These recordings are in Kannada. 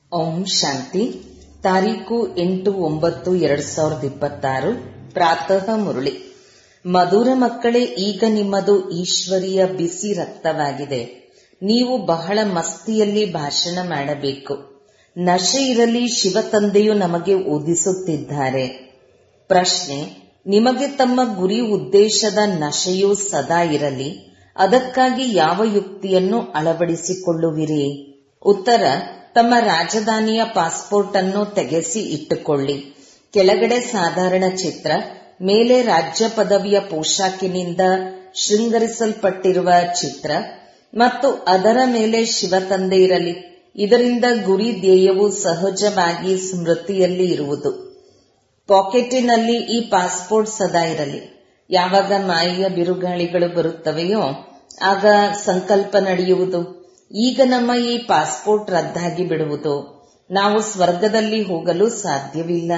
ಓಂ ಶಾಂತಿ ತಾರೀಕು ಎಂಟು ಒಂಬತ್ತು ಎರಡ್ ಸಾವಿರದ ಇಪ್ಪತ್ತಾರು ಪ್ರಾತಃ ಮುರಳಿ ಮಧುರ ಮಕ್ಕಳೇ ಈಗ ನಿಮ್ಮದು ಈಶ್ವರಿಯ ಬಿಸಿ ರಕ್ತವಾಗಿದೆ ನೀವು ಬಹಳ ಮಸ್ತಿಯಲ್ಲಿ ಭಾಷಣ ಮಾಡಬೇಕು ನಶೆ ಇರಲಿ ಶಿವತಂದೆಯು ನಮಗೆ ಓದಿಸುತ್ತಿದ್ದಾರೆ ಪ್ರಶ್ನೆ ನಿಮಗೆ ತಮ್ಮ ಗುರಿ ಉದ್ದೇಶದ ನಶೆಯು ಸದಾ ಇರಲಿ ಅದಕ್ಕಾಗಿ ಯಾವ ಯುಕ್ತಿಯನ್ನು ಅಳವಡಿಸಿಕೊಳ್ಳುವಿರಿ ಉತ್ತರ ತಮ್ಮ ರಾಜಧಾನಿಯ ಪಾಸ್ಪೋರ್ಟ್ ಅನ್ನು ತೆಗೆಸಿ ಇಟ್ಟುಕೊಳ್ಳಿ ಕೆಳಗಡೆ ಸಾಧಾರಣ ಚಿತ್ರ ಮೇಲೆ ರಾಜ್ಯ ಪದವಿಯ ಪೋಷಾಕಿನಿಂದ ಶೃಂಗರಿಸಲ್ಪಟ್ಟಿರುವ ಚಿತ್ರ ಮತ್ತು ಅದರ ಮೇಲೆ ಶಿವತಂದೆ ಇರಲಿ ಇದರಿಂದ ಗುರಿ ಧ್ಯೇಯವು ಸಹಜವಾಗಿ ಸ್ಮೃತಿಯಲ್ಲಿ ಇರುವುದು ಪಾಕೆಟಿನಲ್ಲಿ ಈ ಪಾಸ್ಪೋರ್ಟ್ ಸದಾ ಇರಲಿ ಯಾವಾಗ ಮಾಯೆಯ ಬಿರುಗಾಳಿಗಳು ಬರುತ್ತವೆಯೋ ಆಗ ಸಂಕಲ್ಪ ನಡೆಯುವುದು ಈಗ ನಮ್ಮ ಈ ಪಾಸ್ಪೋರ್ಟ್ ರದ್ದಾಗಿ ಬಿಡುವುದು ನಾವು ಸ್ವರ್ಗದಲ್ಲಿ ಹೋಗಲು ಸಾಧ್ಯವಿಲ್ಲ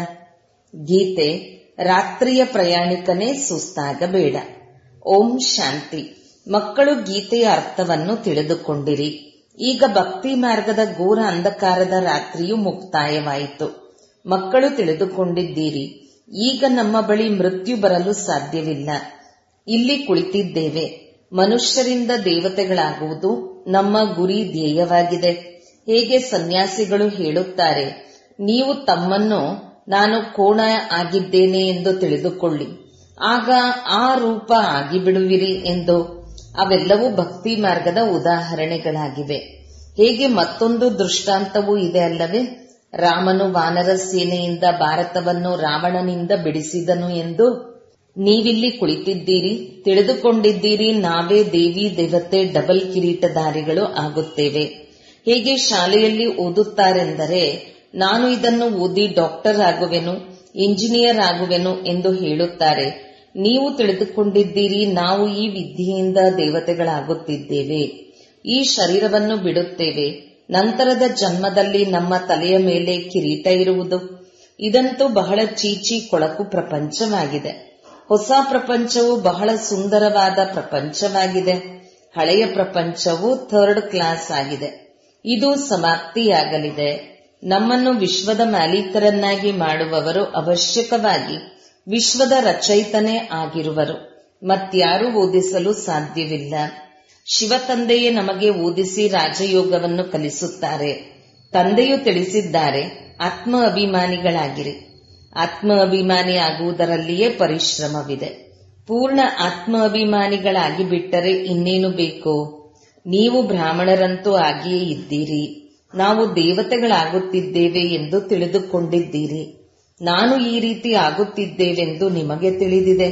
ಗೀತೆ ರಾತ್ರಿಯ ಪ್ರಯಾಣಿಕನೇ ಸುಸ್ತಾಗಬೇಡ ಓಂ ಶಾಂತಿ ಮಕ್ಕಳು ಗೀತೆಯ ಅರ್ಥವನ್ನು ತಿಳಿದುಕೊಂಡಿರಿ ಈಗ ಭಕ್ತಿ ಮಾರ್ಗದ ಘೋರ ಅಂಧಕಾರದ ರಾತ್ರಿಯು ಮುಕ್ತಾಯವಾಯಿತು ಮಕ್ಕಳು ತಿಳಿದುಕೊಂಡಿದ್ದೀರಿ ಈಗ ನಮ್ಮ ಬಳಿ ಮೃತ್ಯು ಬರಲು ಸಾಧ್ಯವಿಲ್ಲ ಇಲ್ಲಿ ಕುಳಿತಿದ್ದೇವೆ ಮನುಷ್ಯರಿಂದ ದೇವತೆಗಳಾಗುವುದು ನಮ್ಮ ಗುರಿ ಧ್ಯೇಯವಾಗಿದೆ ಹೇಗೆ ಸನ್ಯಾಸಿಗಳು ಹೇಳುತ್ತಾರೆ ನೀವು ತಮ್ಮನ್ನು ನಾನು ಕೋಣ ಆಗಿದ್ದೇನೆ ಎಂದು ತಿಳಿದುಕೊಳ್ಳಿ ಆಗ ಆ ರೂಪ ಆಗಿಬಿಡುವಿರಿ ಎಂದು ಅವೆಲ್ಲವೂ ಭಕ್ತಿ ಮಾರ್ಗದ ಉದಾಹರಣೆಗಳಾಗಿವೆ ಹೇಗೆ ಮತ್ತೊಂದು ದೃಷ್ಟಾಂತವೂ ಇದೆ ಅಲ್ಲವೇ ರಾಮನು ವಾನರ ಸೇನೆಯಿಂದ ಭಾರತವನ್ನು ರಾವಣನಿಂದ ಬಿಡಿಸಿದನು ಎಂದು ನೀವಿಲ್ಲಿ ಕುಳಿತಿದ್ದೀರಿ ತಿಳಿದುಕೊಂಡಿದ್ದೀರಿ ನಾವೇ ದೇವಿ ದೇವತೆ ಡಬಲ್ ಕಿರೀಟಧಾರಿಗಳು ಆಗುತ್ತೇವೆ ಹೇಗೆ ಶಾಲೆಯಲ್ಲಿ ಓದುತ್ತಾರೆಂದರೆ ನಾನು ಇದನ್ನು ಓದಿ ಡಾಕ್ಟರ್ ಆಗುವೆನು ಇಂಜಿನಿಯರ್ ಆಗುವೆನು ಎಂದು ಹೇಳುತ್ತಾರೆ ನೀವು ತಿಳಿದುಕೊಂಡಿದ್ದೀರಿ ನಾವು ಈ ವಿದ್ಯೆಯಿಂದ ದೇವತೆಗಳಾಗುತ್ತಿದ್ದೇವೆ ಈ ಶರೀರವನ್ನು ಬಿಡುತ್ತೇವೆ ನಂತರದ ಜನ್ಮದಲ್ಲಿ ನಮ್ಮ ತಲೆಯ ಮೇಲೆ ಕಿರೀಟ ಇರುವುದು ಇದಂತೂ ಬಹಳ ಚೀಚಿ ಕೊಳಕು ಪ್ರಪಂಚವಾಗಿದೆ ಹೊಸ ಪ್ರಪಂಚವು ಬಹಳ ಸುಂದರವಾದ ಪ್ರಪಂಚವಾಗಿದೆ ಹಳೆಯ ಪ್ರಪಂಚವು ಥರ್ಡ್ ಕ್ಲಾಸ್ ಆಗಿದೆ ಇದು ಸಮಾಪ್ತಿಯಾಗಲಿದೆ ನಮ್ಮನ್ನು ವಿಶ್ವದ ಮಾಲೀಕರನ್ನಾಗಿ ಮಾಡುವವರು ಅವಶ್ಯಕವಾಗಿ ವಿಶ್ವದ ರಚಯಿತನೇ ಆಗಿರುವರು ಮತ್ಯಾರೂ ಓದಿಸಲು ಸಾಧ್ಯವಿಲ್ಲ ಶಿವತಂದೆಯೇ ನಮಗೆ ಓದಿಸಿ ರಾಜಯೋಗವನ್ನು ಕಲಿಸುತ್ತಾರೆ ತಂದೆಯು ತಿಳಿಸಿದ್ದಾರೆ ಆತ್ಮ ಅಭಿಮಾನಿಗಳಾಗಿರಿ ಆತ್ಮ ಅಭಿಮಾನಿ ಆಗುವುದರಲ್ಲಿಯೇ ಪರಿಶ್ರಮವಿದೆ ಪೂರ್ಣ ಆತ್ಮ ಅಭಿಮಾನಿಗಳಾಗಿ ಬಿಟ್ಟರೆ ಇನ್ನೇನು ಬೇಕು ನೀವು ಬ್ರಾಹ್ಮಣರಂತೂ ಆಗಿಯೇ ಇದ್ದೀರಿ ನಾವು ದೇವತೆಗಳಾಗುತ್ತಿದ್ದೇವೆ ಎಂದು ತಿಳಿದುಕೊಂಡಿದ್ದೀರಿ ನಾನು ಈ ರೀತಿ ಆಗುತ್ತಿದ್ದೇವೆಂದು ನಿಮಗೆ ತಿಳಿದಿದೆ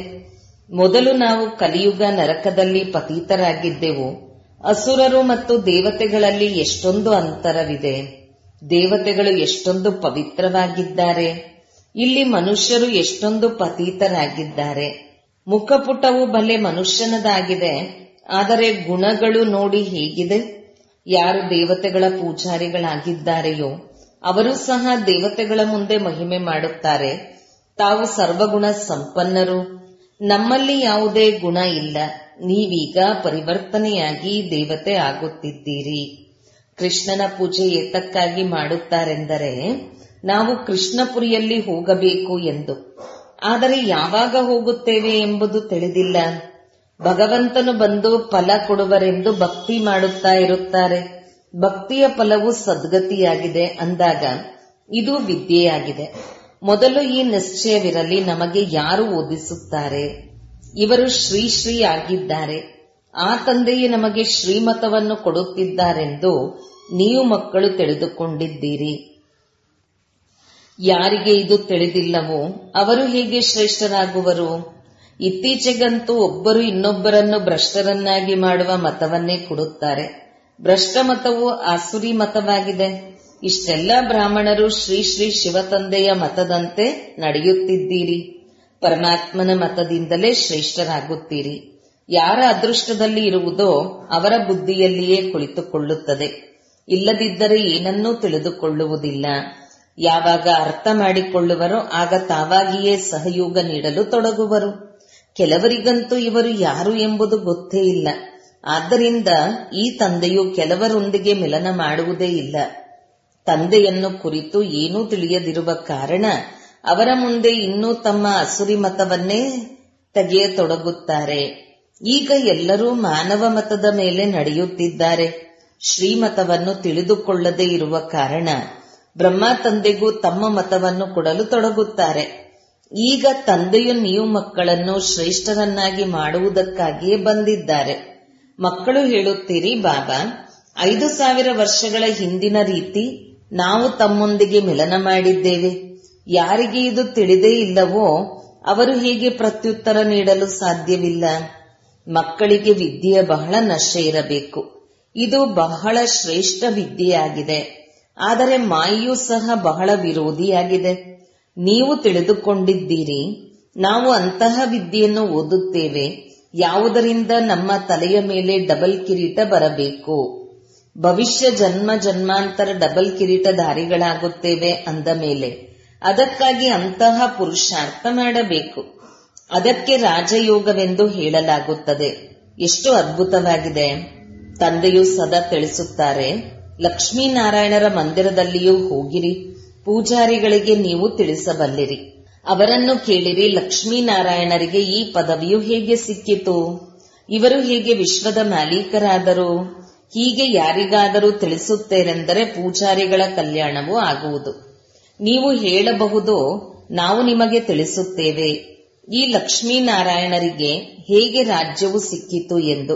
ಮೊದಲು ನಾವು ಕಲಿಯುಗ ನರಕದಲ್ಲಿ ಪತೀತರಾಗಿದ್ದೆವು ಅಸುರರು ಮತ್ತು ದೇವತೆಗಳಲ್ಲಿ ಎಷ್ಟೊಂದು ಅಂತರವಿದೆ ದೇವತೆಗಳು ಎಷ್ಟೊಂದು ಪವಿತ್ರವಾಗಿದ್ದಾರೆ ಇಲ್ಲಿ ಮನುಷ್ಯರು ಎಷ್ಟೊಂದು ಪತೀತರಾಗಿದ್ದಾರೆ ಮುಖಪುಟವು ಭಲೆ ಮನುಷ್ಯನದಾಗಿದೆ ಆದರೆ ಗುಣಗಳು ನೋಡಿ ಹೇಗಿದೆ ಯಾರು ದೇವತೆಗಳ ಪೂಜಾರಿಗಳಾಗಿದ್ದಾರೆಯೋ ಅವರು ಸಹ ದೇವತೆಗಳ ಮುಂದೆ ಮಹಿಮೆ ಮಾಡುತ್ತಾರೆ ತಾವು ಸರ್ವಗುಣ ಸಂಪನ್ನರು ನಮ್ಮಲ್ಲಿ ಯಾವುದೇ ಗುಣ ಇಲ್ಲ ನೀವೀಗ ಪರಿವರ್ತನೆಯಾಗಿ ದೇವತೆ ಆಗುತ್ತಿದ್ದೀರಿ ಕೃಷ್ಣನ ಪೂಜೆ ಏತಕ್ಕಾಗಿ ಮಾಡುತ್ತಾರೆಂದರೆ ನಾವು ಕೃಷ್ಣಪುರಿಯಲ್ಲಿ ಹೋಗಬೇಕು ಎಂದು ಆದರೆ ಯಾವಾಗ ಹೋಗುತ್ತೇವೆ ಎಂಬುದು ತಿಳಿದಿಲ್ಲ ಭಗವಂತನು ಬಂದು ಫಲ ಕೊಡುವರೆಂದು ಭಕ್ತಿ ಮಾಡುತ್ತಾ ಇರುತ್ತಾರೆ ಭಕ್ತಿಯ ಫಲವು ಸದ್ಗತಿಯಾಗಿದೆ ಅಂದಾಗ ಇದು ವಿದ್ಯೆಯಾಗಿದೆ ಮೊದಲು ಈ ನಿಶ್ಚಯವಿರಲಿ ನಮಗೆ ಯಾರು ಓದಿಸುತ್ತಾರೆ ಇವರು ಶ್ರೀ ಶ್ರೀ ಆಗಿದ್ದಾರೆ ಆ ತಂದೆಯೇ ನಮಗೆ ಶ್ರೀಮತವನ್ನು ಕೊಡುತ್ತಿದ್ದಾರೆಂದು ನೀವು ಮಕ್ಕಳು ತಿಳಿದುಕೊಂಡಿದ್ದೀರಿ ಯಾರಿಗೆ ಇದು ತಿಳಿದಿಲ್ಲವೋ ಅವರು ಹೇಗೆ ಶ್ರೇಷ್ಠರಾಗುವರು ಇತ್ತೀಚೆಗಂತೂ ಒಬ್ಬರು ಇನ್ನೊಬ್ಬರನ್ನು ಭ್ರಷ್ಟರನ್ನಾಗಿ ಮಾಡುವ ಮತವನ್ನೇ ಕೊಡುತ್ತಾರೆ ಭ್ರಷ್ಟ ಮತವು ಆಸುರಿ ಮತವಾಗಿದೆ ಇಷ್ಟೆಲ್ಲ ಬ್ರಾಹ್ಮಣರು ಶ್ರೀ ಶ್ರೀ ಶಿವತಂದೆಯ ಮತದಂತೆ ನಡೆಯುತ್ತಿದ್ದೀರಿ ಪರಮಾತ್ಮನ ಮತದಿಂದಲೇ ಶ್ರೇಷ್ಠರಾಗುತ್ತೀರಿ ಯಾರ ಅದೃಷ್ಟದಲ್ಲಿ ಇರುವುದೋ ಅವರ ಬುದ್ಧಿಯಲ್ಲಿಯೇ ಕುಳಿತುಕೊಳ್ಳುತ್ತದೆ ಇಲ್ಲದಿದ್ದರೆ ಏನನ್ನೂ ತಿಳಿದುಕೊಳ್ಳುವುದಿಲ್ಲ ಯಾವಾಗ ಅರ್ಥ ಮಾಡಿಕೊಳ್ಳುವರೋ ಆಗ ತಾವಾಗಿಯೇ ಸಹಯೋಗ ನೀಡಲು ತೊಡಗುವರು ಕೆಲವರಿಗಂತೂ ಇವರು ಯಾರು ಎಂಬುದು ಗೊತ್ತೇ ಇಲ್ಲ ಆದ್ದರಿಂದ ಈ ತಂದೆಯು ಕೆಲವರೊಂದಿಗೆ ಮಿಲನ ಮಾಡುವುದೇ ಇಲ್ಲ ತಂದೆಯನ್ನು ಕುರಿತು ಏನೂ ತಿಳಿಯದಿರುವ ಕಾರಣ ಅವರ ಮುಂದೆ ಇನ್ನೂ ತಮ್ಮ ಅಸುರಿ ಮತವನ್ನೇ ತೆಗೆಯತೊಡಗುತ್ತಾರೆ ಈಗ ಎಲ್ಲರೂ ಮಾನವ ಮತದ ಮೇಲೆ ನಡೆಯುತ್ತಿದ್ದಾರೆ ಶ್ರೀಮತವನ್ನು ತಿಳಿದುಕೊಳ್ಳದೇ ಇರುವ ಕಾರಣ ಬ್ರಹ್ಮ ತಂದೆಗೂ ತಮ್ಮ ಮತವನ್ನು ಕೊಡಲು ತೊಡಗುತ್ತಾರೆ ಈಗ ತಂದೆಯು ನೀವು ಮಕ್ಕಳನ್ನು ಶ್ರೇಷ್ಠರನ್ನಾಗಿ ಮಾಡುವುದಕ್ಕಾಗಿಯೇ ಬಂದಿದ್ದಾರೆ ಮಕ್ಕಳು ಹೇಳುತ್ತೀರಿ ಬಾಬಾ ಐದು ಸಾವಿರ ವರ್ಷಗಳ ಹಿಂದಿನ ರೀತಿ ನಾವು ತಮ್ಮೊಂದಿಗೆ ಮಿಲನ ಮಾಡಿದ್ದೇವೆ ಯಾರಿಗೆ ಇದು ತಿಳಿದೇ ಇಲ್ಲವೋ ಅವರು ಹೇಗೆ ಪ್ರತ್ಯುತ್ತರ ನೀಡಲು ಸಾಧ್ಯವಿಲ್ಲ ಮಕ್ಕಳಿಗೆ ವಿದ್ಯೆಯ ಬಹಳ ನಶೆ ಇರಬೇಕು ಇದು ಬಹಳ ಶ್ರೇಷ್ಠ ವಿದ್ಯೆಯಾಗಿದೆ ಆದರೆ ಮಾಯೆಯೂ ಸಹ ಬಹಳ ವಿರೋಧಿಯಾಗಿದೆ ನೀವು ತಿಳಿದುಕೊಂಡಿದ್ದೀರಿ ನಾವು ಅಂತಹ ವಿದ್ಯೆಯನ್ನು ಓದುತ್ತೇವೆ ಯಾವುದರಿಂದ ನಮ್ಮ ತಲೆಯ ಮೇಲೆ ಡಬಲ್ ಕಿರೀಟ ಬರಬೇಕು ಭವಿಷ್ಯ ಜನ್ಮ ಜನ್ಮಾಂತರ ಡಬಲ್ ಕಿರೀಟಧಾರಿಗಳಾಗುತ್ತೇವೆ ಅಂದ ಮೇಲೆ ಅದಕ್ಕಾಗಿ ಅಂತಹ ಪುರುಷಾರ್ಥ ಮಾಡಬೇಕು ಅದಕ್ಕೆ ರಾಜಯೋಗವೆಂದು ಹೇಳಲಾಗುತ್ತದೆ ಎಷ್ಟು ಅದ್ಭುತವಾಗಿದೆ ತಂದೆಯು ಸದಾ ತಿಳಿಸುತ್ತಾರೆ ಲಕ್ಷ್ಮೀನಾರಾಯಣರ ಮಂದಿರದಲ್ಲಿಯೂ ಹೋಗಿರಿ ಪೂಜಾರಿಗಳಿಗೆ ನೀವು ತಿಳಿಸಬಲ್ಲಿರಿ ಅವರನ್ನು ಕೇಳಿರಿ ಲಕ್ಷ್ಮೀನಾರಾಯಣರಿಗೆ ಈ ಪದವಿಯು ಹೇಗೆ ಸಿಕ್ಕಿತು ಇವರು ಹೇಗೆ ವಿಶ್ವದ ಮಾಲೀಕರಾದರು ಹೀಗೆ ಯಾರಿಗಾದರೂ ತಿಳಿಸುತ್ತೇರೆಂದರೆ ಪೂಜಾರಿಗಳ ಕಲ್ಯಾಣವೂ ಆಗುವುದು ನೀವು ಹೇಳಬಹುದು ನಾವು ನಿಮಗೆ ತಿಳಿಸುತ್ತೇವೆ ಈ ಲಕ್ಷ್ಮೀನಾರಾಯಣರಿಗೆ ಹೇಗೆ ರಾಜ್ಯವು ಸಿಕ್ಕಿತು ಎಂದು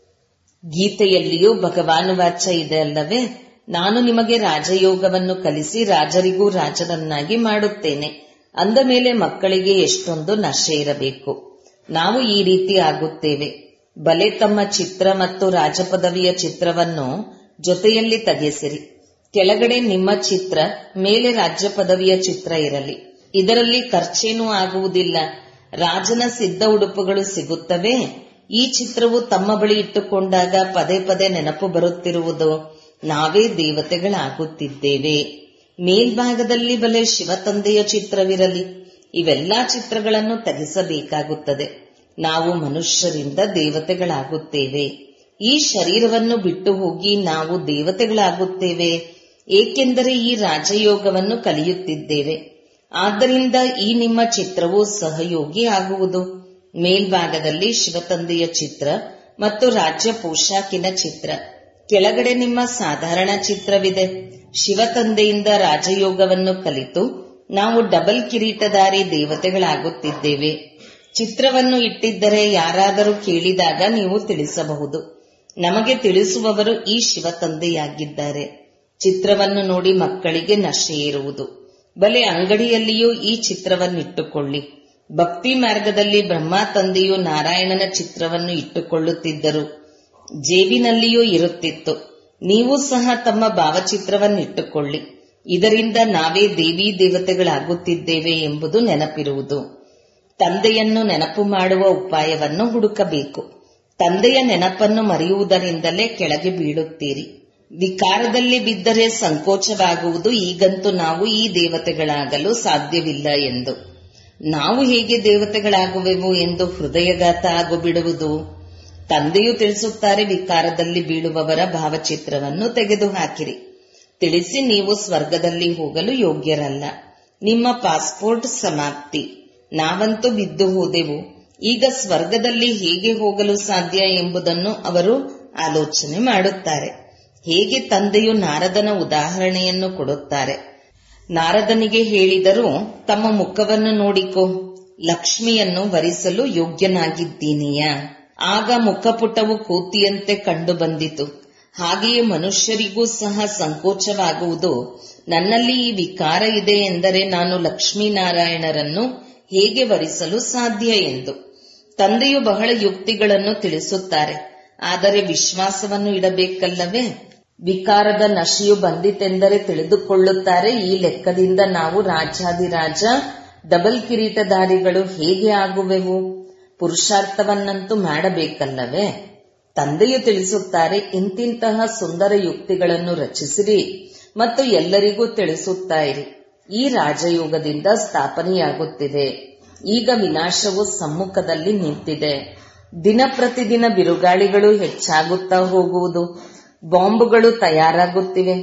ಗೀತೆಯಲ್ಲಿಯೂ ಭಗವಾನ್ ವಾಚ ಇದೆ ಅಲ್ಲವೇ ನಾನು ನಿಮಗೆ ರಾಜಯೋಗವನ್ನು ಕಲಿಸಿ ರಾಜರಿಗೂ ರಾಜರನ್ನಾಗಿ ಮಾಡುತ್ತೇನೆ ಅಂದ ಮೇಲೆ ಮಕ್ಕಳಿಗೆ ಎಷ್ಟೊಂದು ನಶೆ ಇರಬೇಕು ನಾವು ಈ ರೀತಿ ಆಗುತ್ತೇವೆ ಬಲೆ ತಮ್ಮ ಚಿತ್ರ ಮತ್ತು ರಾಜಪದವಿಯ ಚಿತ್ರವನ್ನು ಜೊತೆಯಲ್ಲಿ ತೆಗೆಸಿರಿ ಕೆಳಗಡೆ ನಿಮ್ಮ ಚಿತ್ರ ಮೇಲೆ ರಾಜ್ಯ ಪದವಿಯ ಚಿತ್ರ ಇರಲಿ ಇದರಲ್ಲಿ ಖರ್ಚೇನೂ ಆಗುವುದಿಲ್ಲ ರಾಜನ ಸಿದ್ಧ ಉಡುಪುಗಳು ಸಿಗುತ್ತವೆ ಈ ಚಿತ್ರವು ತಮ್ಮ ಬಳಿ ಇಟ್ಟುಕೊಂಡಾಗ ಪದೇ ಪದೇ ನೆನಪು ಬರುತ್ತಿರುವುದು ನಾವೇ ದೇವತೆಗಳಾಗುತ್ತಿದ್ದೇವೆ ಮೇಲ್ಭಾಗದಲ್ಲಿ ಬಲೆ ಶಿವತಂದೆಯ ಚಿತ್ರವಿರಲಿ ಇವೆಲ್ಲಾ ಚಿತ್ರಗಳನ್ನು ತೆಗೆಸಬೇಕಾಗುತ್ತದೆ ನಾವು ಮನುಷ್ಯರಿಂದ ದೇವತೆಗಳಾಗುತ್ತೇವೆ ಈ ಶರೀರವನ್ನು ಬಿಟ್ಟು ಹೋಗಿ ನಾವು ದೇವತೆಗಳಾಗುತ್ತೇವೆ ಏಕೆಂದರೆ ಈ ರಾಜಯೋಗವನ್ನು ಕಲಿಯುತ್ತಿದ್ದೇವೆ ಆದ್ದರಿಂದ ಈ ನಿಮ್ಮ ಚಿತ್ರವು ಸಹಯೋಗಿ ಆಗುವುದು ಮೇಲ್ಭಾಗದಲ್ಲಿ ಶಿವತಂದೆಯ ಚಿತ್ರ ಮತ್ತು ರಾಜ್ಯ ಪೋಷಾಕಿನ ಚಿತ್ರ ಕೆಳಗಡೆ ನಿಮ್ಮ ಸಾಧಾರಣ ಚಿತ್ರವಿದೆ ಶಿವತಂದೆಯಿಂದ ರಾಜಯೋಗವನ್ನು ಕಲಿತು ನಾವು ಡಬಲ್ ಕಿರೀಟಧಾರಿ ದೇವತೆಗಳಾಗುತ್ತಿದ್ದೇವೆ ಚಿತ್ರವನ್ನು ಇಟ್ಟಿದ್ದರೆ ಯಾರಾದರೂ ಕೇಳಿದಾಗ ನೀವು ತಿಳಿಸಬಹುದು ನಮಗೆ ತಿಳಿಸುವವರು ಈ ಶಿವತಂದೆಯಾಗಿದ್ದಾರೆ ಚಿತ್ರವನ್ನು ನೋಡಿ ಮಕ್ಕಳಿಗೆ ನಶೆ ಇರುವುದು ಬಲೆ ಅಂಗಡಿಯಲ್ಲಿಯೂ ಈ ಚಿತ್ರವನ್ನಿಟ್ಟುಕೊಳ್ಳಿ ಭಕ್ತಿ ಮಾರ್ಗದಲ್ಲಿ ಬ್ರಹ್ಮ ತಂದೆಯು ನಾರಾಯಣನ ಚಿತ್ರವನ್ನು ಇಟ್ಟುಕೊಳ್ಳುತ್ತಿದ್ದರು ಜೇಬಿನಲ್ಲಿಯೂ ಇರುತ್ತಿತ್ತು ನೀವು ಸಹ ತಮ್ಮ ಭಾವಚಿತ್ರವನ್ನಿಟ್ಟುಕೊಳ್ಳಿ ಇದರಿಂದ ನಾವೇ ದೇವಿ ದೇವತೆಗಳಾಗುತ್ತಿದ್ದೇವೆ ಎಂಬುದು ನೆನಪಿರುವುದು ತಂದೆಯನ್ನು ನೆನಪು ಮಾಡುವ ಉಪಾಯವನ್ನು ಹುಡುಕಬೇಕು ತಂದೆಯ ನೆನಪನ್ನು ಮರೆಯುವುದರಿಂದಲೇ ಕೆಳಗೆ ಬೀಳುತ್ತೀರಿ ವಿಕಾರದಲ್ಲಿ ಬಿದ್ದರೆ ಸಂಕೋಚವಾಗುವುದು ಈಗಂತೂ ನಾವು ಈ ದೇವತೆಗಳಾಗಲು ಸಾಧ್ಯವಿಲ್ಲ ಎಂದು ನಾವು ಹೇಗೆ ದೇವತೆಗಳಾಗುವೆವು ಎಂದು ಹೃದಯಘಾತ ಆಗಿಬಿಡುವುದು ತಂದೆಯು ತಿಳಿಸುತ್ತಾರೆ ವಿಕಾರದಲ್ಲಿ ಬೀಳುವವರ ಭಾವಚಿತ್ರವನ್ನು ತೆಗೆದುಹಾಕಿರಿ ತಿಳಿಸಿ ನೀವು ಸ್ವರ್ಗದಲ್ಲಿ ಹೋಗಲು ಯೋಗ್ಯರಲ್ಲ ನಿಮ್ಮ ಪಾಸ್ಪೋರ್ಟ್ ಸಮಾಪ್ತಿ ನಾವಂತೂ ಬಿದ್ದು ಹೋದೆವು ಈಗ ಸ್ವರ್ಗದಲ್ಲಿ ಹೇಗೆ ಹೋಗಲು ಸಾಧ್ಯ ಎಂಬುದನ್ನು ಅವರು ಆಲೋಚನೆ ಮಾಡುತ್ತಾರೆ ಹೇಗೆ ತಂದೆಯು ನಾರದನ ಉದಾಹರಣೆಯನ್ನು ಕೊಡುತ್ತಾರೆ ನಾರದನಿಗೆ ಹೇಳಿದರೂ ತಮ್ಮ ಮುಖವನ್ನು ನೋಡಿಕೋ ಲಕ್ಷ್ಮಿಯನ್ನು ವರಿಸಲು ಯೋಗ್ಯನಾಗಿದ್ದೀನಿಯಾ ಆಗ ಮುಖಪುಟವು ಕೋತಿಯಂತೆ ಕಂಡು ಬಂದಿತು ಹಾಗೆಯೇ ಮನುಷ್ಯರಿಗೂ ಸಹ ಸಂಕೋಚವಾಗುವುದು ನನ್ನಲ್ಲಿ ಈ ವಿಕಾರ ಇದೆ ಎಂದರೆ ನಾನು ಲಕ್ಷ್ಮೀನಾರಾಯಣರನ್ನು ಹೇಗೆ ವರಿಸಲು ಸಾಧ್ಯ ಎಂದು ತಂದೆಯು ಬಹಳ ಯುಕ್ತಿಗಳನ್ನು ತಿಳಿಸುತ್ತಾರೆ ಆದರೆ ವಿಶ್ವಾಸವನ್ನು ಇಡಬೇಕಲ್ಲವೇ ವಿಕಾರದ ನಶೆಯು ಬಂದಿತೆಂದರೆ ತಿಳಿದುಕೊಳ್ಳುತ್ತಾರೆ ಈ ಲೆಕ್ಕದಿಂದ ನಾವು ರಾಜಾದಿರಾಜ ಡಬಲ್ ಕಿರೀಟಧಾರಿಗಳು ಹೇಗೆ ಆಗುವೆವು ಪುರುಷಾರ್ಥವನ್ನಂತೂ ಮಾಡಬೇಕಲ್ಲವೇ ತಂದೆಯು ತಿಳಿಸುತ್ತಾರೆ ಇಂತಿಂತಹ ಸುಂದರ ಯುಕ್ತಿಗಳನ್ನು ರಚಿಸಿರಿ ಮತ್ತು ಎಲ್ಲರಿಗೂ ತಿಳಿಸುತ್ತಾ ಇರಿ ಈ ರಾಜಯೋಗದಿಂದ ಸ್ಥಾಪನೆಯಾಗುತ್ತಿದೆ ಈಗ ವಿನಾಶವು ಸಮ್ಮುಖದಲ್ಲಿ ನಿಂತಿದೆ ದಿನ ಪ್ರತಿದಿನ ಬಿರುಗಾಳಿಗಳು ಹೆಚ್ಚಾಗುತ್ತಾ ಹೋಗುವುದು ಬಾಂಬುಗಳು ತಯಾರಾಗುತ್ತಿವೆ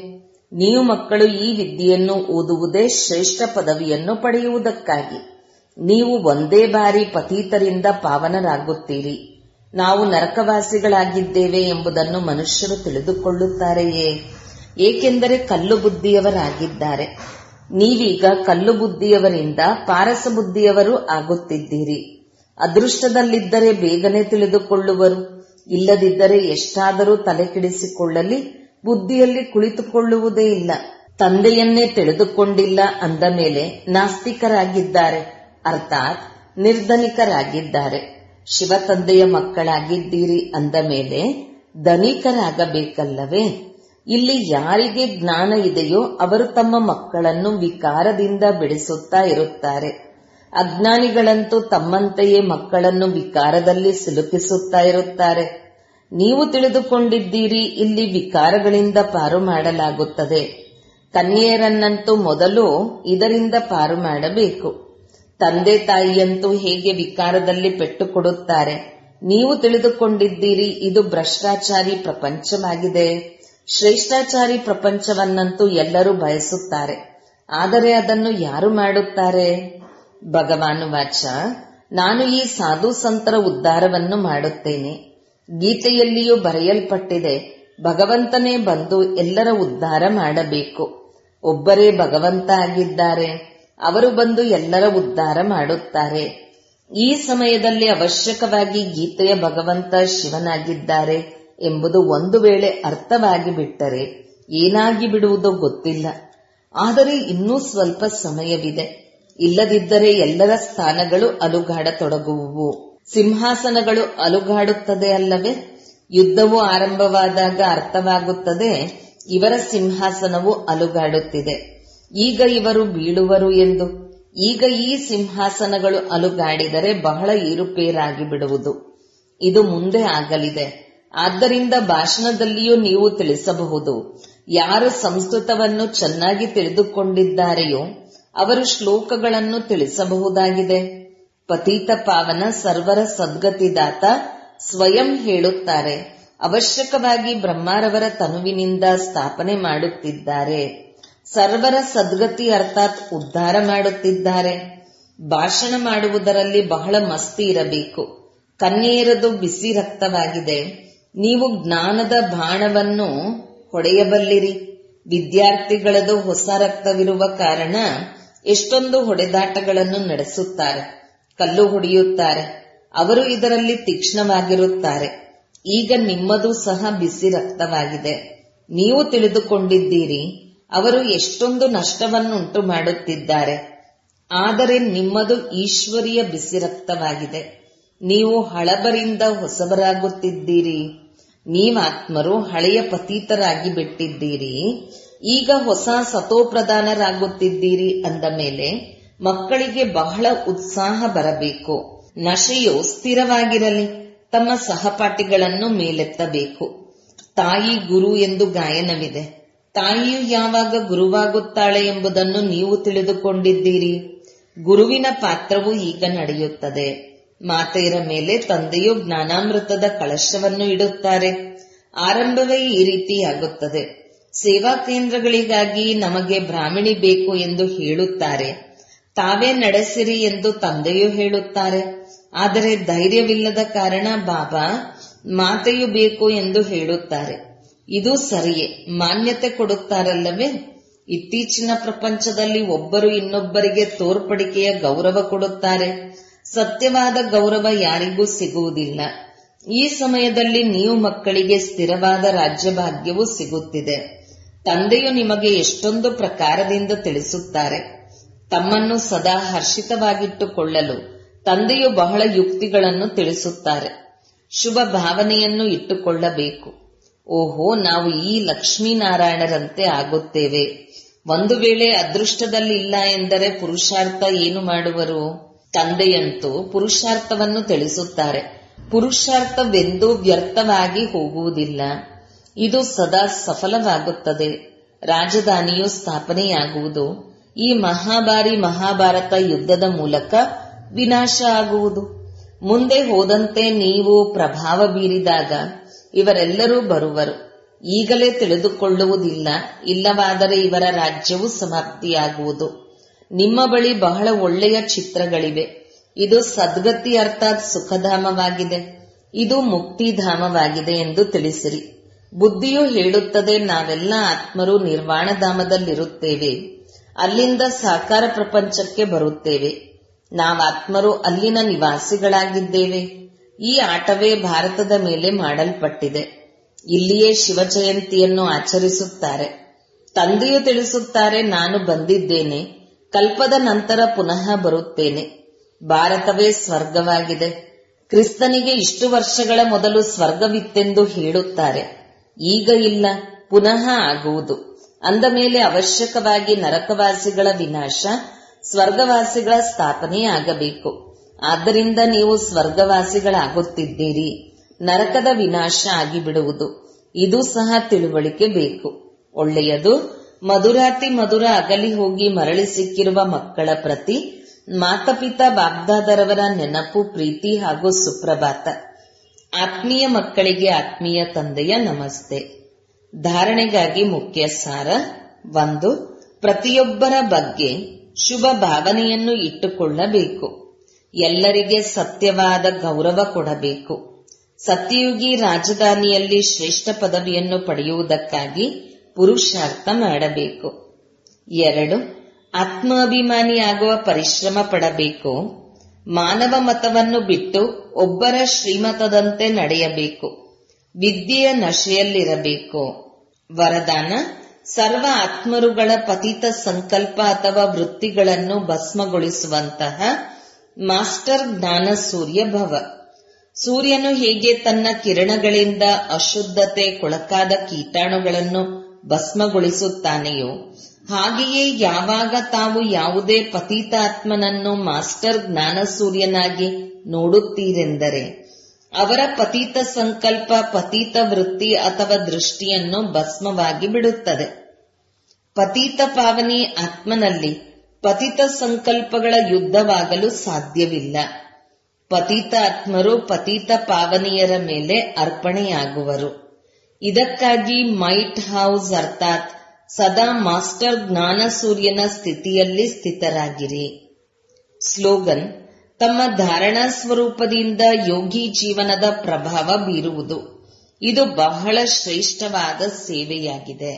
ನೀವು ಮಕ್ಕಳು ಈ ವಿದ್ಯೆಯನ್ನು ಓದುವುದೇ ಶ್ರೇಷ್ಠ ಪದವಿಯನ್ನು ಪಡೆಯುವುದಕ್ಕಾಗಿ ನೀವು ಒಂದೇ ಬಾರಿ ಪತೀತರಿಂದ ಪಾವನರಾಗುತ್ತೀರಿ ನಾವು ನರಕವಾಸಿಗಳಾಗಿದ್ದೇವೆ ಎಂಬುದನ್ನು ಮನುಷ್ಯರು ತಿಳಿದುಕೊಳ್ಳುತ್ತಾರೆಯೇ ಏಕೆಂದರೆ ಕಲ್ಲು ಬುದ್ಧಿಯವರಾಗಿದ್ದಾರೆ ನೀವೀಗ ಕಲ್ಲು ಬುದ್ಧಿಯವರಿಂದ ಪಾರಸ ಬುದ್ಧಿಯವರು ಆಗುತ್ತಿದ್ದೀರಿ ಅದೃಷ್ಟದಲ್ಲಿದ್ದರೆ ಬೇಗನೆ ತಿಳಿದುಕೊಳ್ಳುವರು ಇಲ್ಲದಿದ್ದರೆ ಎಷ್ಟಾದರೂ ತಲೆ ಕೆಡಿಸಿಕೊಳ್ಳಲಿ ಬುದ್ಧಿಯಲ್ಲಿ ಕುಳಿತುಕೊಳ್ಳುವುದೇ ಇಲ್ಲ ತಂದೆಯನ್ನೇ ತಿಳಿದುಕೊಂಡಿಲ್ಲ ಅಂದ ಮೇಲೆ ನಾಸ್ತಿಕರಾಗಿದ್ದಾರೆ ಅರ್ಥಾತ್ ನಿರ್ಧನಿಕರಾಗಿದ್ದಾರೆ ಶಿವ ತಂದೆಯ ಮಕ್ಕಳಾಗಿದ್ದೀರಿ ಅಂದ ಮೇಲೆ ಧನಿಕರಾಗಬೇಕಲ್ಲವೇ ಇಲ್ಲಿ ಯಾರಿಗೆ ಜ್ಞಾನ ಇದೆಯೋ ಅವರು ತಮ್ಮ ಮಕ್ಕಳನ್ನು ವಿಕಾರದಿಂದ ಬಿಡಿಸುತ್ತಾ ಇರುತ್ತಾರೆ ಅಜ್ಞಾನಿಗಳಂತೂ ತಮ್ಮಂತೆಯೇ ಮಕ್ಕಳನ್ನು ವಿಕಾರದಲ್ಲಿ ಸಿಲುಕಿಸುತ್ತಾ ಇರುತ್ತಾರೆ ನೀವು ತಿಳಿದುಕೊಂಡಿದ್ದೀರಿ ಇಲ್ಲಿ ವಿಕಾರಗಳಿಂದ ಪಾರು ಮಾಡಲಾಗುತ್ತದೆ ಕನ್ಯೆಯರನ್ನಂತೂ ಮೊದಲು ಇದರಿಂದ ಪಾರು ಮಾಡಬೇಕು ತಂದೆ ತಾಯಿಯಂತೂ ಹೇಗೆ ವಿಕಾರದಲ್ಲಿ ಪೆಟ್ಟು ಕೊಡುತ್ತಾರೆ ನೀವು ತಿಳಿದುಕೊಂಡಿದ್ದೀರಿ ಇದು ಭ್ರಷ್ಟಾಚಾರಿ ಪ್ರಪಂಚವಾಗಿದೆ ಶ್ರೇಷ್ಠಾಚಾರಿ ಪ್ರಪಂಚವನ್ನಂತೂ ಎಲ್ಲರೂ ಬಯಸುತ್ತಾರೆ ಆದರೆ ಅದನ್ನು ಯಾರು ಮಾಡುತ್ತಾರೆ ಭಗವಾನು ವಾಚ ನಾನು ಈ ಸಾಧು ಸಂತರ ಉದ್ಧಾರವನ್ನು ಮಾಡುತ್ತೇನೆ ಗೀತೆಯಲ್ಲಿಯೂ ಬರೆಯಲ್ಪಟ್ಟಿದೆ ಭಗವಂತನೇ ಬಂದು ಎಲ್ಲರ ಉದ್ಧಾರ ಮಾಡಬೇಕು ಒಬ್ಬರೇ ಭಗವಂತ ಆಗಿದ್ದಾರೆ ಅವರು ಬಂದು ಎಲ್ಲರ ಉದ್ಧಾರ ಮಾಡುತ್ತಾರೆ ಈ ಸಮಯದಲ್ಲಿ ಅವಶ್ಯಕವಾಗಿ ಗೀತೆಯ ಭಗವಂತ ಶಿವನಾಗಿದ್ದಾರೆ ಎಂಬುದು ಒಂದು ವೇಳೆ ಅರ್ಥವಾಗಿ ಬಿಟ್ಟರೆ ಏನಾಗಿ ಬಿಡುವುದೋ ಗೊತ್ತಿಲ್ಲ ಆದರೆ ಇನ್ನೂ ಸ್ವಲ್ಪ ಸಮಯವಿದೆ ಇಲ್ಲದಿದ್ದರೆ ಎಲ್ಲರ ಸ್ಥಾನಗಳು ಅಲುಗಾಡತೊಡಗುವುವು ಸಿಂಹಾಸನಗಳು ಅಲುಗಾಡುತ್ತದೆ ಅಲ್ಲವೇ ಯುದ್ಧವು ಆರಂಭವಾದಾಗ ಅರ್ಥವಾಗುತ್ತದೆ ಇವರ ಸಿಂಹಾಸನವು ಅಲುಗಾಡುತ್ತಿದೆ ಈಗ ಇವರು ಬೀಳುವರು ಎಂದು ಈಗ ಈ ಸಿಂಹಾಸನಗಳು ಅಲುಗಾಡಿದರೆ ಬಹಳ ಏರುಪೇರಾಗಿ ಬಿಡುವುದು ಇದು ಮುಂದೆ ಆಗಲಿದೆ ಆದ್ದರಿಂದ ಭಾಷಣದಲ್ಲಿಯೂ ನೀವು ತಿಳಿಸಬಹುದು ಯಾರು ಸಂಸ್ಕೃತವನ್ನು ಚೆನ್ನಾಗಿ ತಿಳಿದುಕೊಂಡಿದ್ದಾರೆಯೋ ಅವರು ಶ್ಲೋಕಗಳನ್ನು ತಿಳಿಸಬಹುದಾಗಿದೆ ಪತೀತ ಪಾವನ ಸರ್ವರ ಸದ್ಗತಿದಾತ ಸ್ವಯಂ ಹೇಳುತ್ತಾರೆ ಅವಶ್ಯಕವಾಗಿ ಬ್ರಹ್ಮಾರವರ ತನುವಿನಿಂದ ಸ್ಥಾಪನೆ ಮಾಡುತ್ತಿದ್ದಾರೆ ಸರ್ವರ ಸದ್ಗತಿ ಅರ್ಥಾತ್ ಉದ್ಧಾರ ಮಾಡುತ್ತಿದ್ದಾರೆ ಭಾಷಣ ಮಾಡುವುದರಲ್ಲಿ ಬಹಳ ಮಸ್ತಿ ಇರಬೇಕು ಕನ್ಯೆಯರದು ಬಿಸಿ ರಕ್ತವಾಗಿದೆ ನೀವು ಜ್ಞಾನದ ಬಾಣವನ್ನು ಹೊಡೆಯಬಲ್ಲಿರಿ ವಿದ್ಯಾರ್ಥಿಗಳದು ಹೊಸ ರಕ್ತವಿರುವ ಕಾರಣ ಎಷ್ಟೊಂದು ಹೊಡೆದಾಟಗಳನ್ನು ನಡೆಸುತ್ತಾರೆ ಕಲ್ಲು ಹೊಡೆಯುತ್ತಾರೆ ಅವರು ಇದರಲ್ಲಿ ತೀಕ್ಷ್ಣವಾಗಿರುತ್ತಾರೆ ಈಗ ನಿಮ್ಮದು ಸಹ ಬಿಸಿ ರಕ್ತವಾಗಿದೆ ನೀವು ತಿಳಿದುಕೊಂಡಿದ್ದೀರಿ ಅವರು ಎಷ್ಟೊಂದು ನಷ್ಟವನ್ನುಂಟು ಮಾಡುತ್ತಿದ್ದಾರೆ ಆದರೆ ನಿಮ್ಮದು ಈಶ್ವರಿಯ ಬಿಸಿ ರಕ್ತವಾಗಿದೆ ನೀವು ಹಳಬರಿಂದ ಹೊಸಬರಾಗುತ್ತಿದ್ದೀರಿ ನೀವಾತ್ಮರು ಹಳೆಯ ಪತೀತರಾಗಿ ಬಿಟ್ಟಿದ್ದೀರಿ ಈಗ ಹೊಸ ಸತೋಪ್ರಧಾನರಾಗುತ್ತಿದ್ದೀರಿ ಅಂದ ಮೇಲೆ ಮಕ್ಕಳಿಗೆ ಬಹಳ ಉತ್ಸಾಹ ಬರಬೇಕು ನಶೆಯು ಸ್ಥಿರವಾಗಿರಲಿ ತಮ್ಮ ಸಹಪಾಠಿಗಳನ್ನು ಮೇಲೆತ್ತಬೇಕು ತಾಯಿ ಗುರು ಎಂದು ಗಾಯನವಿದೆ ತಾಯಿಯು ಯಾವಾಗ ಗುರುವಾಗುತ್ತಾಳೆ ಎಂಬುದನ್ನು ನೀವು ತಿಳಿದುಕೊಂಡಿದ್ದೀರಿ ಗುರುವಿನ ಪಾತ್ರವು ಈಗ ನಡೆಯುತ್ತದೆ ಮಾತೆಯರ ಮೇಲೆ ತಂದೆಯು ಜ್ಞಾನಾಮೃತದ ಕಳಶವನ್ನು ಇಡುತ್ತಾರೆ ಆರಂಭವೇ ಈ ರೀತಿಯಾಗುತ್ತದೆ ಸೇವಾ ಕೇಂದ್ರಗಳಿಗಾಗಿ ನಮಗೆ ಬ್ರಾಹ್ಮಣಿ ಬೇಕು ಎಂದು ಹೇಳುತ್ತಾರೆ ತಾವೇ ನಡೆಸಿರಿ ಎಂದು ತಂದೆಯು ಹೇಳುತ್ತಾರೆ ಆದರೆ ಧೈರ್ಯವಿಲ್ಲದ ಕಾರಣ ಬಾಬಾ ಮಾತೆಯು ಬೇಕು ಎಂದು ಹೇಳುತ್ತಾರೆ ಇದು ಸರಿಯೇ ಮಾನ್ಯತೆ ಕೊಡುತ್ತಾರಲ್ಲವೇ ಇತ್ತೀಚಿನ ಪ್ರಪಂಚದಲ್ಲಿ ಒಬ್ಬರು ಇನ್ನೊಬ್ಬರಿಗೆ ತೋರ್ಪಡಿಕೆಯ ಗೌರವ ಕೊಡುತ್ತಾರೆ ಸತ್ಯವಾದ ಗೌರವ ಯಾರಿಗೂ ಸಿಗುವುದಿಲ್ಲ ಈ ಸಮಯದಲ್ಲಿ ನೀವು ಮಕ್ಕಳಿಗೆ ಸ್ಥಿರವಾದ ರಾಜ್ಯಭಾಗ್ಯವು ಸಿಗುತ್ತಿದೆ ತಂದೆಯು ನಿಮಗೆ ಎಷ್ಟೊಂದು ಪ್ರಕಾರದಿಂದ ತಿಳಿಸುತ್ತಾರೆ ತಮ್ಮನ್ನು ಸದಾ ಹರ್ಷಿತವಾಗಿಟ್ಟುಕೊಳ್ಳಲು ತಂದೆಯು ಬಹಳ ಯುಕ್ತಿಗಳನ್ನು ತಿಳಿಸುತ್ತಾರೆ ಶುಭ ಭಾವನೆಯನ್ನು ಇಟ್ಟುಕೊಳ್ಳಬೇಕು ಓಹೋ ನಾವು ಈ ಲಕ್ಷ್ಮೀನಾರಾಯಣರಂತೆ ಆಗುತ್ತೇವೆ ಒಂದು ವೇಳೆ ಅದೃಷ್ಟದಲ್ಲಿ ಇಲ್ಲ ಎಂದರೆ ಪುರುಷಾರ್ಥ ಏನು ಮಾಡುವರು ತಂದೆಯಂತೂ ಪುರುಷಾರ್ಥವನ್ನು ತಿಳಿಸುತ್ತಾರೆ ಪುರುಷಾರ್ಥವೆಂದೂ ವ್ಯರ್ಥವಾಗಿ ಹೋಗುವುದಿಲ್ಲ ಇದು ಸದಾ ಸಫಲವಾಗುತ್ತದೆ ರಾಜಧಾನಿಯು ಸ್ಥಾಪನೆಯಾಗುವುದು ಈ ಮಹಾಭಾರಿ ಮಹಾಭಾರತ ಯುದ್ಧದ ಮೂಲಕ ವಿನಾಶ ಆಗುವುದು ಮುಂದೆ ಹೋದಂತೆ ನೀವು ಪ್ರಭಾವ ಬೀರಿದಾಗ ಇವರೆಲ್ಲರೂ ಬರುವರು ಈಗಲೇ ತಿಳಿದುಕೊಳ್ಳುವುದಿಲ್ಲ ಇಲ್ಲವಾದರೆ ಇವರ ರಾಜ್ಯವು ಸಮಾಪ್ತಿಯಾಗುವುದು ನಿಮ್ಮ ಬಳಿ ಬಹಳ ಒಳ್ಳೆಯ ಚಿತ್ರಗಳಿವೆ ಇದು ಸದ್ಗತಿ ಅರ್ಥಾತ್ ಸುಖಧಾಮವಾಗಿದೆ ಇದು ಮುಕ್ತಿಧಾಮವಾಗಿದೆ ಎಂದು ತಿಳಿಸಿರಿ ಬುದ್ಧಿಯು ಹೇಳುತ್ತದೆ ನಾವೆಲ್ಲ ಆತ್ಮರು ನಿರ್ವಾಣಧಾಮದಲ್ಲಿರುತ್ತೇವೆ ಅಲ್ಲಿಂದ ಸಾಕಾರ ಪ್ರಪಂಚಕ್ಕೆ ಬರುತ್ತೇವೆ ನಾವಾತ್ಮರು ಅಲ್ಲಿನ ನಿವಾಸಿಗಳಾಗಿದ್ದೇವೆ ಈ ಆಟವೇ ಭಾರತದ ಮೇಲೆ ಮಾಡಲ್ಪಟ್ಟಿದೆ ಇಲ್ಲಿಯೇ ಶಿವ ಜಯಂತಿಯನ್ನು ಆಚರಿಸುತ್ತಾರೆ ತಂದೆಯು ತಿಳಿಸುತ್ತಾರೆ ನಾನು ಬಂದಿದ್ದೇನೆ ಕಲ್ಪದ ನಂತರ ಪುನಃ ಬರುತ್ತೇನೆ ಭಾರತವೇ ಸ್ವರ್ಗವಾಗಿದೆ ಕ್ರಿಸ್ತನಿಗೆ ಇಷ್ಟು ವರ್ಷಗಳ ಮೊದಲು ಸ್ವರ್ಗವಿತ್ತೆಂದು ಹೇಳುತ್ತಾರೆ ಈಗ ಇಲ್ಲ ಪುನಃ ಆಗುವುದು ಅಂದ ಮೇಲೆ ಅವಶ್ಯಕವಾಗಿ ನರಕವಾಸಿಗಳ ವಿನಾಶ ಸ್ವರ್ಗವಾಸಿಗಳ ಸ್ಥಾಪನೆ ಆಗಬೇಕು ಆದ್ದರಿಂದ ನೀವು ಸ್ವರ್ಗವಾಸಿಗಳಾಗುತ್ತಿದ್ದೀರಿ ನರಕದ ವಿನಾಶ ಆಗಿಬಿಡುವುದು ಇದು ಸಹ ತಿಳುವಳಿಕೆ ಬೇಕು ಒಳ್ಳೆಯದು ಮಧುರಾತಿ ಮಧುರ ಅಗಲಿ ಹೋಗಿ ಮರಳಿ ಸಿಕ್ಕಿರುವ ಮಕ್ಕಳ ಪ್ರತಿ ಮಾತಪಿತಾ ಬಾಗ್ದಾದರವರ ನೆನಪು ಪ್ರೀತಿ ಹಾಗೂ ಸುಪ್ರಭಾತ ಆತ್ಮೀಯ ಮಕ್ಕಳಿಗೆ ಆತ್ಮೀಯ ತಂದೆಯ ನಮಸ್ತೆ ಧಾರಣೆಗಾಗಿ ಮುಖ್ಯ ಸಾರ ಒಂದು ಪ್ರತಿಯೊಬ್ಬರ ಬಗ್ಗೆ ಶುಭ ಭಾವನೆಯನ್ನು ಇಟ್ಟುಕೊಳ್ಳಬೇಕು ಎಲ್ಲರಿಗೆ ಸತ್ಯವಾದ ಗೌರವ ಕೊಡಬೇಕು ಸತ್ಯಯುಗಿ ರಾಜಧಾನಿಯಲ್ಲಿ ಶ್ರೇಷ್ಠ ಪದವಿಯನ್ನು ಪಡೆಯುವುದಕ್ಕಾಗಿ ಪುರುಷಾರ್ಥ ಮಾಡಬೇಕು ಎರಡು ಆತ್ಮಾಭಿಮಾನಿಯಾಗುವ ಪರಿಶ್ರಮ ಪಡಬೇಕು ಮಾನವ ಮತವನ್ನು ಬಿಟ್ಟು ಒಬ್ಬರ ಶ್ರೀಮತದಂತೆ ನಡೆಯಬೇಕು ವಿದ್ಯೆಯ ನಶೆಯಲ್ಲಿರಬೇಕು ವರದಾನ ಸರ್ವ ಆತ್ಮರುಗಳ ಪತಿತ ಸಂಕಲ್ಪ ಅಥವಾ ವೃತ್ತಿಗಳನ್ನು ಭಸ್ಮಗೊಳಿಸುವಂತಹ ಮಾಸ್ಟರ್ ಜ್ಞಾನ ಸೂರ್ಯ ಭವ ಸೂರ್ಯನು ಹೇಗೆ ತನ್ನ ಕಿರಣಗಳಿಂದ ಅಶುದ್ಧತೆ ಕೊಳಕಾದ ಕೀಟಾಣುಗಳನ್ನು ಭಸ್ಮಗೊಳಿಸುತ್ತಾನೆಯೋ ಹಾಗೆಯೇ ಯಾವಾಗ ತಾವು ಯಾವುದೇ ಪತೀತಾತ್ಮನನ್ನು ಮಾಸ್ಟರ್ ಜ್ಞಾನ ಸೂರ್ಯನಾಗಿ ನೋಡುತ್ತೀರೆಂದರೆ ಅವರ ಪತೀತ ಸಂಕಲ್ಪ ಪತೀತ ವೃತ್ತಿ ಅಥವಾ ದೃಷ್ಟಿಯನ್ನು ಭಸ್ಮವಾಗಿ ಬಿಡುತ್ತದೆ ಪತೀತ ಪಾವನಿ ಆತ್ಮನಲ್ಲಿ ಪತಿತ ಸಂಕಲ್ಪಗಳ ಯುದ್ಧವಾಗಲು ಸಾಧ್ಯವಿಲ್ಲ ಪತೀತ ಆತ್ಮರು ಪತೀತ ಪಾವನಿಯರ ಮೇಲೆ ಅರ್ಪಣೆಯಾಗುವರು ಇದಕ್ಕಾಗಿ ಮೈಟ್ ಹೌಸ್ ಅರ್ಥಾತ್ ಸದಾ ಮಾಸ್ಟರ್ ಜ್ಞಾನ ಸೂರ್ಯನ ಸ್ಥಿತಿಯಲ್ಲಿ ಸ್ಥಿತರಾಗಿರಿ ಸ್ಲೋಗನ್ ತಮ್ಮ ಧಾರಣಾ ಸ್ವರೂಪದಿಂದ ಯೋಗಿ ಜೀವನದ ಪ್ರಭಾವ ಬೀರುವುದು ಇದು ಬಹಳ ಶ್ರೇಷ್ಠವಾದ ಸೇವೆಯಾಗಿದೆ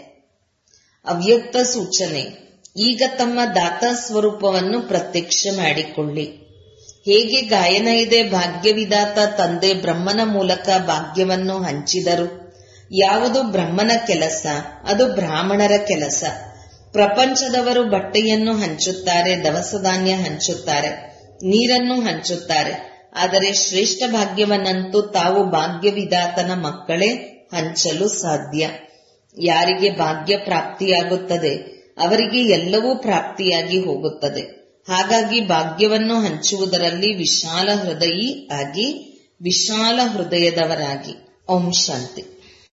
ಅವ್ಯಕ್ತ ಸೂಚನೆ ಈಗ ತಮ್ಮ ದಾತ ಸ್ವರೂಪವನ್ನು ಪ್ರತ್ಯಕ್ಷ ಮಾಡಿಕೊಳ್ಳಿ ಹೇಗೆ ಗಾಯನ ಇದೆ ಭಾಗ್ಯವಿದಾತ ತಂದೆ ಬ್ರಹ್ಮನ ಮೂಲಕ ಭಾಗ್ಯವನ್ನು ಹಂಚಿದರು ಯಾವುದು ಬ್ರಹ್ಮನ ಕೆಲಸ ಅದು ಬ್ರಾಹ್ಮಣರ ಕೆಲಸ ಪ್ರಪಂಚದವರು ಬಟ್ಟೆಯನ್ನು ಹಂಚುತ್ತಾರೆ ದವಸ ಧಾನ್ಯ ಹಂಚುತ್ತಾರೆ ನೀರನ್ನು ಹಂಚುತ್ತಾರೆ ಆದರೆ ಶ್ರೇಷ್ಠ ಭಾಗ್ಯವನ್ನಂತೂ ತಾವು ಭಾಗ್ಯವಿದಾತನ ಮಕ್ಕಳೇ ಹಂಚಲು ಸಾಧ್ಯ ಯಾರಿಗೆ ಭಾಗ್ಯ ಪ್ರಾಪ್ತಿಯಾಗುತ್ತದೆ ಅವರಿಗೆ ಎಲ್ಲವೂ ಪ್ರಾಪ್ತಿಯಾಗಿ ಹೋಗುತ್ತದೆ ಹಾಗಾಗಿ ಭಾಗ್ಯವನ್ನು ಹಂಚುವುದರಲ್ಲಿ ವಿಶಾಲ ಹೃದಯಿ ಆಗಿ ವಿಶಾಲ ಹೃದಯದವರಾಗಿ ಓಂ ಶಾಂತಿ